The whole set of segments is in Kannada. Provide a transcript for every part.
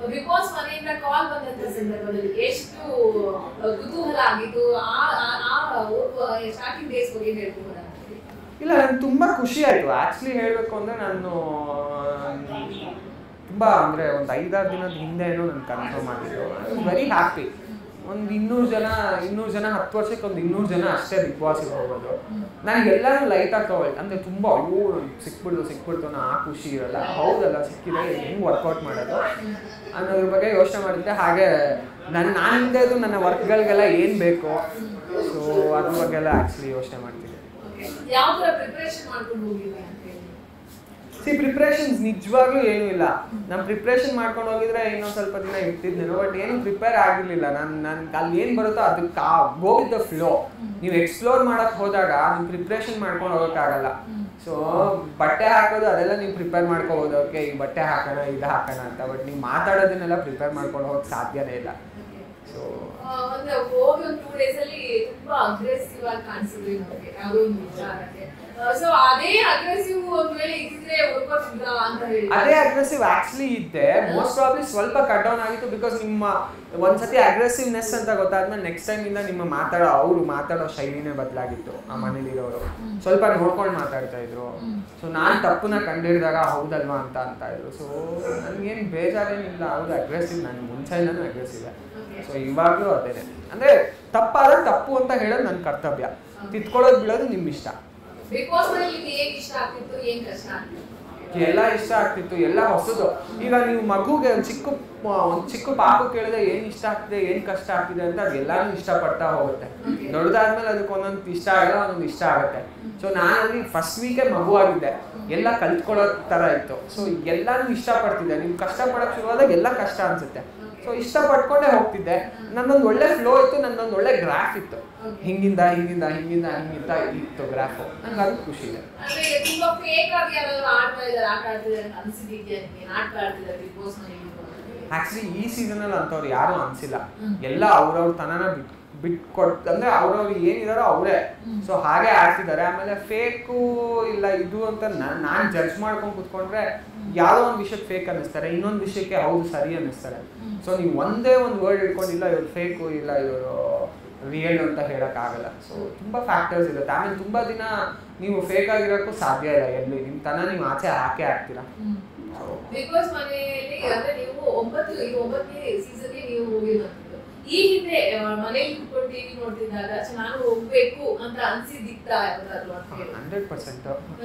ಬಿಗ್ ಬಾಸ್ ಮನೆಯಿಂದ ಕಾಲ್ ಬಂದಂತ ಸಂದರ್ಭದಲ್ಲಿ ಎಷ್ಟು ಆ, ಕುತೂಹಲ ಆಗಿತ್ತು ಆ ಸ್ಟಾರ್ಟಿಂಗ್ ಡೇಸ್ ಬಗ್ಗೆ ಹೇಳ್ಬೋದಾ ಇಲ್ಲ ನನಗೆ ತುಂಬ ಖುಷಿ ಆಯಿತು ಆ್ಯಕ್ಚುಲಿ ಹೇಳಬೇಕು ಅಂದರೆ ನಾನು ತುಂಬ ಅಂದರೆ ಒಂದು ಐದಾರು ದಿನದ ಹಿಂದೆನೂ ನಾನು ಕನ್ಫರ್ಮ್ ಆಗಿದ್ದು ವೆರಿ ಹ್ಯಾಪಿ ಒಂದು ಇನ್ನೂರು ಜನ ಇನ್ನೂರು ಜನ ಹತ್ತು ವರ್ಷಕ್ಕೆ ಒಂದು ಇನ್ನೂರು ಜನ ಅಷ್ಟೇ ಬಿಗ್ ಬಾಸಿಗೆ ಹೋಗೋದು ನನಗೆ ಎಲ್ಲರೂ ಲೈಟಾಗಿ ತಗೊಳ್ಳಿ ಅಂದರೆ ತುಂಬ ಅಯ್ಯೋ ಸಿಕ್ಬಿಡ್ತು ಸಿಕ್ಬಿಡ್ತು ಅನ್ನೋ ಆ ಖುಷಿ ಇರಲ್ಲ ಹೌದಲ್ಲ ಸಿಕ್ಕಿದೆ ಹೆಂಗೆ ವರ್ಕೌಟ್ ಮಾಡೋದು ಅನ್ನೋದ್ರ ಬಗ್ಗೆ ಯೋಚನೆ ಮಾಡಿದ್ದೆ ಹಾಗೆ ನನ್ನ ನಾನು ಹಿಂದೆ ಇದು ನನ್ನ ವರ್ಕ್ಗಳಿಗೆಲ್ಲ ಏನು ಬೇಕು ಸೊ ಅದ್ರ ಬಗ್ಗೆ ಎಲ್ಲ ಆ್ಯಕ್ಚುಲಿ ಯೋಚನೆ ಮಾಡ್ತೀನಿ ಯಾವ ತರ ಪ್ರಿಪರೇಷನ್ ಮಾಡ್ಕೊಂಡು ಹೋಗಿದ್ವಿ ಅಂತ ಹೇಳಿ ಸಿ ಪ್ರಿಪ್ರೇಷನ್ಸ್ ನಿಜವಾಗ್ಲೂ ಏನೂ ಇಲ್ಲ ನಾನು ಪ್ರಿಪ್ರೇಷನ್ ಮಾಡ್ಕೊಂಡು ಹೋಗಿದ್ರೆ ಇನ್ನೊಂದು ಸ್ವಲ್ಪ ದಿನ ಇರ್ತಿದ್ನೇನೋ ಬಟ್ ಏನು ಪ್ರಿಪೇರ್ ಆಗಿರಲಿಲ್ಲ ನಾನು ನಾನು ಅಲ್ಲಿ ಏನು ಬರುತ್ತೋ ಅದಕ್ಕೆ ಗೋ ವಿತ್ ದ ಫ್ಲೋ ನೀವು ಎಕ್ಸ್ಪ್ಲೋರ್ ಮಾಡಕ್ಕೆ ಹೋದಾಗ ನೀವು ಪ್ರಿಪ್ರೇಷನ್ ಮಾಡ್ಕೊಂಡು ಹೋಗೋಕ್ಕಾಗಲ್ಲ ಸೊ ಬಟ್ಟೆ ಹಾಕೋದು ಅದೆಲ್ಲ ನೀವು ಪ್ರಿಪೇರ್ ಮಾಡ್ಕೋಬೋದು ಓಕೆ ಈ ಬಟ್ಟೆ ಹಾಕೋಣ ಇದು ಹಾಕೋಣ ಅಂತ ಬಟ್ ನೀವು ಮಾತಾಡೋದನ್ನೆಲ್ಲ ಪ್ರಿಪೇರ್ ಮಾಡ್ಕೊಂಡು ಹೋಗಕ್ಕೆ ಸಾಧ್ಯನೇ ಇಲ್ಲ ಸೊ ಆ, ಒಂದು ಹೋಗಿ ಒಂದು ಟೂ ಡೇಸ್ ಅಲ್ಲಿ ತುಂಬಾ ಅಗ್ರೆಸಿವ್ ಆಗಿ ಕಾಣಿಸಿದ್ವಿ ನಮಗೆ ಯಾವುದೋ ಒಂದು ವಿಚಾರಕ್ಕೆ ಸೊ ಅದೇ ಅಗ್ರೆಸಿವ್ ಒಂದ್ ವೇಳೆ ಇದ್ರೆ ಉಳ್ಕೋತಿದ್ರ ಅಂತ ಹೇಳಿ ಅದೇ ಅಗ್ರೆಸಿವ್ ಆಕ್ಚುಲಿ ಇದ್ದೆ ಮೋಸ್ಟ್ ಪ್ರಾಬ್ಲಿ ಸ್ವಲ್ಪ ಕಟ್ ಡೌನ್ ಆಗಿತ್ತು ಬಿಕಾಸ್ ನಿಮ್ಮ ಒಂದ್ಸತಿ ಅಗ್ರೆಸಿವ್ನೆಸ್ ಅಂತ ಗೊತ್ತಾದ್ಮೇಲೆ ನೆಕ್ಸ್ಟ್ ಟೈಮ್ ಇಂದ ನಿಮ್ಮ ಮಾತಾಡೋ ಅವರು ಮಾತಾಡೋ ಶೈಲಿನೇ ಬದಲಾಗಿತ್ತು ಆ ಮನೇಲಿರೋರು ಸ್ವಲ್ಪ ನೋಡ್ಕೊಂಡು ಮಾತಾಡ್ತಾ ಇದ್ರು ಸೊ ನಾನು ತಪ್ಪನ್ನ ಕಂಡಿಡಿದಾಗ ಹೌದಲ್ವಾ ಅಂತ ಅಂತ ಇದ್ರು ಸೊ ನನಗೇನು ಬೇಜಾರೇನಿಲ್ಲ ಹೌದು ಅಗ್ರೆಸಿವ್ ನಾನು ಮುಂಚೆಯಿಂದನೂ ಅಗ್ರೆಸಿವ್ ಸೊ ಇವಾಗಲೂ ಅದೇನೆ ಅಂದರೆ ತಪ್ಪಾದ್ರೆ ತಪ್ಪು ಅಂತ ಹೇಳೋದು ನನ್ನ ಕರ್ತವ್ಯ ತಿತ್ಕೊಳ್ಳೋದು ಬಿಡೋದು ನಿಮ್ಮ ಇಷ್ಟ ಬಿಗ್ ಬಾಸ್ ಮನೇಲಿ ನಿಮ್ಗೆ ಏನ್ ಇಷ್ಟ ಆಗ್ತಿತ್ತು ಏನ್ ಕಷ್ಟ ಆಗ್ತಿತ್ತು ಎಲ್ಲ ಇಷ್ಟ ಆಗ್ತಿತ್ತು ಎಲ್ಲ ಹೊಸದು ಈಗ ನೀವು ಮಗುಗೆ ಒಂದು ಚಿಕ್ಕ ಒಂದು ಚಿಕ್ಕ ಪಾಪು ಕೇಳಿದ್ರೆ ಏನು ಇಷ್ಟ ಆಗ್ತಿದೆ ಏನು ಕಷ್ಟ ಆಗ್ತಿದೆ ಅಂತ ಅದು ಎಲ್ಲಾನು ಇಷ್ಟಪಡ್ತಾ ಹೋಗುತ್ತೆ ದೊಡ್ಡದಾದ್ಮೇಲೆ ಅದಕ್ಕೆ ಒಂದೊಂದು ಇಷ್ಟ ಆಗಲ್ಲ ಒಂದೊಂದು ಇಷ್ಟ ಆಗುತ್ತೆ ಸೊ ನಾನಲ್ಲಿ ಫಸ್ಟ್ ವೀಕೆ ಮಗು ಆಗಿದ್ದೆ ಎಲ್ಲ ಕಲ್ತ್ಕೊಳ್ಳೋ ಥರ ಇತ್ತು ಸೊ ಎಲ್ಲಾನು ಇಷ್ಟಪಡ್ತಿದ್ದೆ ನೀವು ಕಷ್ಟಪಡೋಕೆ ಶುರುವಾದಾಗ ಎಲ್ಲ ಕಷ್ಟ ಅನ್ಸುತ್ತೆ ಸೊ ಇಷ್ಟಪಡ್ಕೊಂಡೇ ಹೋಗ್ತಿದ್ದೆ ನನ್ನೊಂದು ಒಳ್ಳೆ ಫ್ಲೋ ಇತ್ತು ನನ್ನೊಂದು ಒಳ್ಳೆ ಗ್ರಾಫ್ ಇತ್ತು ಹಿಂಗಿಂದ ಹಿಂಗಿಂದ ಹಿಂಗಿಂದ ಹಿಂಗಿಂದ ಇತ್ತು ಗ್ರಾಫು ನಂಗೆ ಅದು ಖುಷಿ ಇದೆ ಅಂದ್ರೆ ಈಗ ತುಂಬಾ ಫೇಕ್ ಆಗಿ ಯಾರಾದ್ರೂ ಆಡ್ತಾ ಇದಾರೆ ಆಟ ಆಡ್ತಿದ್ದಾರೆ ಅಂತ ಅನ್ಸಿದ್ಯಾ ನಿಮ್ಗೆ ನಾಟಕ ಆಡ್ತಿದ್ದಾರೆ ಬಿಗ್ ಬಾಸ್ ಮನೇಲಿ ಆಕ್ಚುಲಿ ಈ ಸೀಸನಲ್ಲಿ ಅಂಥವ್ರು ಯಾರೂ ಅನ್ಸಿಲ್ಲ ಹ್ಮ್. ಎಲ್ಲ ಅವ್ರವ್ರ ತನನ ಬಿಟ್ ಬಿಟ್ಕೊಟ್ ಅಂದ್ರೆ ಅವ್ರವ್ರು ಏನಿದಾರೋ ಅವರೇ ಸೊ ಹಾಗೆ ಆಡ್ತಿದ್ದಾರೆ ಆಮೇಲೆ ಫೇಕು ಇಲ್ಲ ಇದು ಅಂತ ನಾನು ಜಡ್ಜ್ ಮಾಡ್ಕೊಂಡು ಕುತ್ಕೊಂಡ್ರೆ ಯಾವುದೋ ಒಂದು ವಿಷಯಕ್ಕೆ ಫೇಕ್ ಅನ್ನಿಸ್ತಾರೆ ಇನ್ನೊಂದು ವಿಷಯಕ್ಕೆ ಹೌದು ಸರಿ ಅನ್ನಿಸ್ತಾರೆ ಸೊ ನೀವು ಒಂದೇ ಒಂದು ವರ್ಡ್ ಇಟ್ಕೊಂಡಿಲ್ಲ ಇವ್ರು ಫೇಕು ಇಲ್ಲ ಇವರು ರಿಯಲ್ ಅಂತ ಹೇಳೋಕ್ಕಾಗಲ್ಲ ಸೊ ತುಂಬ ಫ್ಯಾಕ್ಟರ್ಸ್ ಇರುತ್ತೆ ಆಮೇಲೆ ತುಂಬ ದಿನ ನೀವು ಫೇಕ್ ಆಗಿರೋಕ್ಕೂ ಸಾಧ್ಯ ಇಲ್ಲ ಎಲ್ಲಿ ನಿಮ್ಮ ತನ ನೀವು ಆಚೆ ಹಾಕೇ ಹಾಕ್ತೀರಾ ಸೊ ಬಿಗ್ ಬಾಸ್ ಮನೆಯಲ್ಲಿ ಅಂದ್ರೆ ನೀವು ಒಂಬತ್ತು ಈಗ ಒಂಬತ್ತನೇ ಸೀಸನ್ಗೆ ನೀವು ಹೋಗಿರುವಂತದ್ದು ಈ ಹಿಂದೆ ಆ, ಮನೇಲಿ ಕುತ್ಕೊಂಡು ಟಿವಿ ನೋಡ್ತಿದ್ದಾಗ "ಛೆ, ನಾನು ಹೋಗ್ಬೇಕು ಅಂತ ಅನ್ಸಿದ್ದಿತ್ತ ಯಾವ್ದಾದ್ರು ಅಂತ ಹೇಳಿ ಹಂಡ್ರೆಡ್ ಪರ್ಸೆಂಟ್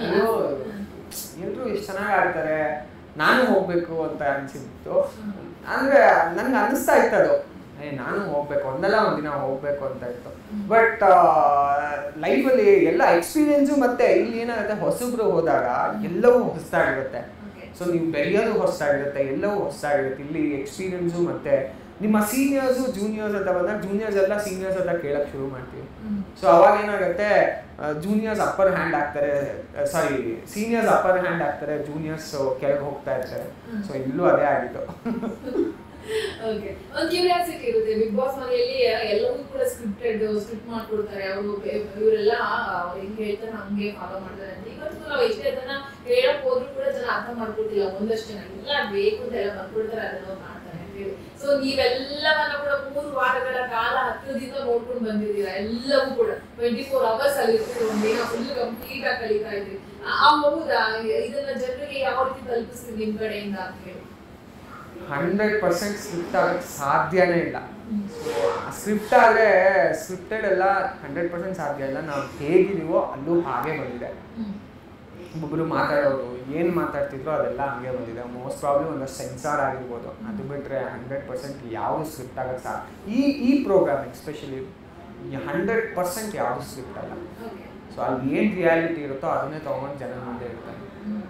ಎಲ್ಲರೂ ಎಷ್ಟು ಚೆನ್ನಾಗಿ ಆಡ್ತಾರೆ ನಾನು ಹೋಗ್ಬೇಕು ಅಂತ ಅನ್ಸಿತ್ತು ಅಂದ್ರೆ ನನ್ಗೆ ಅನಿಸ್ತಾ ಇತ್ತು ಅದು ಏ ನಾನು ಹೋಗ್ಬೇಕು ಒಂದಲ್ಲ ಒಂದಿನ ಹೋಗ್ಬೇಕು ಅಂತ ಇತ್ತು ಬಟ್ ಲೈಫಲ್ಲಿ ಎಲ್ಲ ಎಕ್ಸ್ಪೀರಿಯನ್ಸು ಮತ್ತೆ ಇಲ್ಲಿ ಏನಾಗುತ್ತೆ ಹೊಸಬ್ರು ಹೋದಾಗ ಎಲ್ಲವೂ ಹೊಸದಾಗಿರುತ್ತೆ Okay. ಸೊ ನೀವು ಬೆರೆಯೋದು ಹೊಸದಾಗಿರುತ್ತೆ ಎಲ್ಲವೂ ಹೊಸದಾಗಿರುತ್ತೆ ಇಲ್ಲಿ ಎಕ್ಸ್ಪೀರಿಯನ್ಸು ಮತ್ತೆ ನಿಮ್ಮ ಸೀನಿಯರ್ಸು ಜೂನಿಯರ್ಸ್ ಅಂತ ಬಂದಾಗ ಜೂನಿಯರ್ಸ್ ಎಲ್ಲ ಸೀನಿಯರ್ಸ್ ಅಂತ ಕೇಳಕ್ ಶುರು ಮಾಡ್ತೀವಿ ಹ್ಮ್. ಸೊ ಅವಾಗ ಏನಾಗುತ್ತೆ ಜೂನಿಯರ್ಸ್ ಅಪ್ಪರ್ ಹ್ಯಾಂಡ್ ಆಗ್ತಾರೆ ಸಾರಿ ಸೀನಿಯರ್ಸ್ ಅಪ್ಪರ್ ಹ್ಯಾಂಡ್ ಆಗ್ತಾರೆ ಜೂನಿಯರ್ಸ್ ಕೆಳಗೆ ಹೋಗ್ತಾ ಇರ್ತಾರೆ ಸೊ ಇಲ್ಲೂ ಅದೇ ಆಗಿತ್ತು ಓಕೆ ಒಂದು ಕ್ಯೂರಿಯಾಸಿಟಿ ಇರುತ್ತೆ ಬಿಗ್ ಬಾಸ್ ಮನೆಯಲ್ಲಿ ಎಲ್ಲವೂ ಕೂಡ ಸ್ಕ್ರಿಪ್ಟೆಡ್ ಸ್ಕ್ರಿಪ್ಟ್ ಮಾಡ್ಕೊಡ್ತಾರೆ ಅವರು ಇವರೆಲ್ಲ ಅವ್ರು ಹೆಂಗ್ ಹೇಳ್ತಾರೆ ಹಂಗೆ ಫಾಲೋ ಮಾಡ್ತಾರೆ ಅಂತ ಇವತ್ತು ನಾವು ಎಷ್ಟೇ ಅದನ್ನ ಹೇಳಕ್ ಹೋದ್ರು ಕೂಡ ಜನ ಅರ್ಥ ಮಾಡ್ಕೊಳ್ತಿಲ್ಲ ಒಂದಷ್ಟು ಜನ ಎಲ್ಲ ಬೇಕು ಅಂತ ಎಲ್ಲ ಬರ್ಕೊಡ್ತಾರೆ ಅದನ್ನ ಮಾಡ್ತಾರೆ ಅಂತ ಹೇಳಿ ಸೊ ನೀವೆಲ್ಲವನ್ನ ಕೂಡ ಮೂರು ವಾರಗಳ ಕಾಲ ಹತ್ತಿರದಿಂದ ನೋಡ್ಕೊಂಡು ಬಂದಿದ್ದೀರಾ ಎಲ್ಲವೂ ಕೂಡ ಟ್ವೆಂಟಿ ಫೋರ್ ಅವರ್ಸ್ ಅಲ್ಲಿ ಇರ್ತೀರಿ ಒಂದಿನ ಫುಲ್ ಕಂಪ್ಲೀಟ್ ಆಗಿ ಕಳೀತಾ ಇದ್ರಿ ಆ ಹೌದಾ ಇದನ್ನ ಜನರಿಗೆ ಯಾವ ರೀತಿ ತಲುಪಿಸ್ತೀವಿ ನಿಮ್ ಕಡೆಯಿಂದ ಅಂತ ಹೇಳಿ ಹಂಡ್ರೆಡ್ ಪರ್ಸೆಂಟ್ ಸ್ಕ್ರಿಪ್ಟ್ ಆಗಕ್ಕೆ ಸಾಧ್ಯನೇ ಇಲ್ಲ ಸ್ಕ್ರಿಪ್ಟ್ ಆದರೆ ಸ್ಕ್ರಿಪ್ಟೆಡ್ ಎಲ್ಲ ಹಂಡ್ರೆಡ್ ಪರ್ಸೆಂಟ್ ಸಾಧ್ಯ ಇಲ್ಲ ನಾವು ಹೇಗಿದೀವೋ ಅಲ್ಲೂ ಹಾಗೆ ಬಂದಿದೆ ಒಬ್ಬೊಬ್ರು ಮಾತಾಡೋರು ಏನು ಮಾತಾಡ್ತಿದ್ರು ಅದೆಲ್ಲ ಹಂಗೆ ಬಂದಿದೆ ಮೋಸ್ಟ್ ಪ್ರಾಬ್ಲಿ ಒಂದಷ್ಟು ಸೆನ್ಸಾರ್ ಆಗಿರ್ಬೋದು ಅದು ಬಿಟ್ಟರೆ ಹಂಡ್ರೆಡ್ ಪರ್ಸೆಂಟ್ ಯಾವುದು ಸ್ಕ್ರಿಪ್ಟ್ ಆಗಕ್ಕೆ ಸಾಧ್ಯ ಈ ಈ ಪ್ರೋಗ್ರಾಮ್ ಎಸ್ಪೆಷಲಿ ಹಂಡ್ರೆಡ್ ಪರ್ಸೆಂಟ್ ಯಾವುದು ಸ್ಕ್ರಿಪ್ಟ್ ಅಲ್ಲ ಓಕೆ ಸೊ ಅಲ್ಲಿ ಏನು ರಿಯಾಲಿಟಿ ಇರುತ್ತೋ ಅದನ್ನೇ ತೊಗೊಂಡು ಜನ ಮುಂದೆ ಇರ್ತಾರೆ ಹ್ಮ್.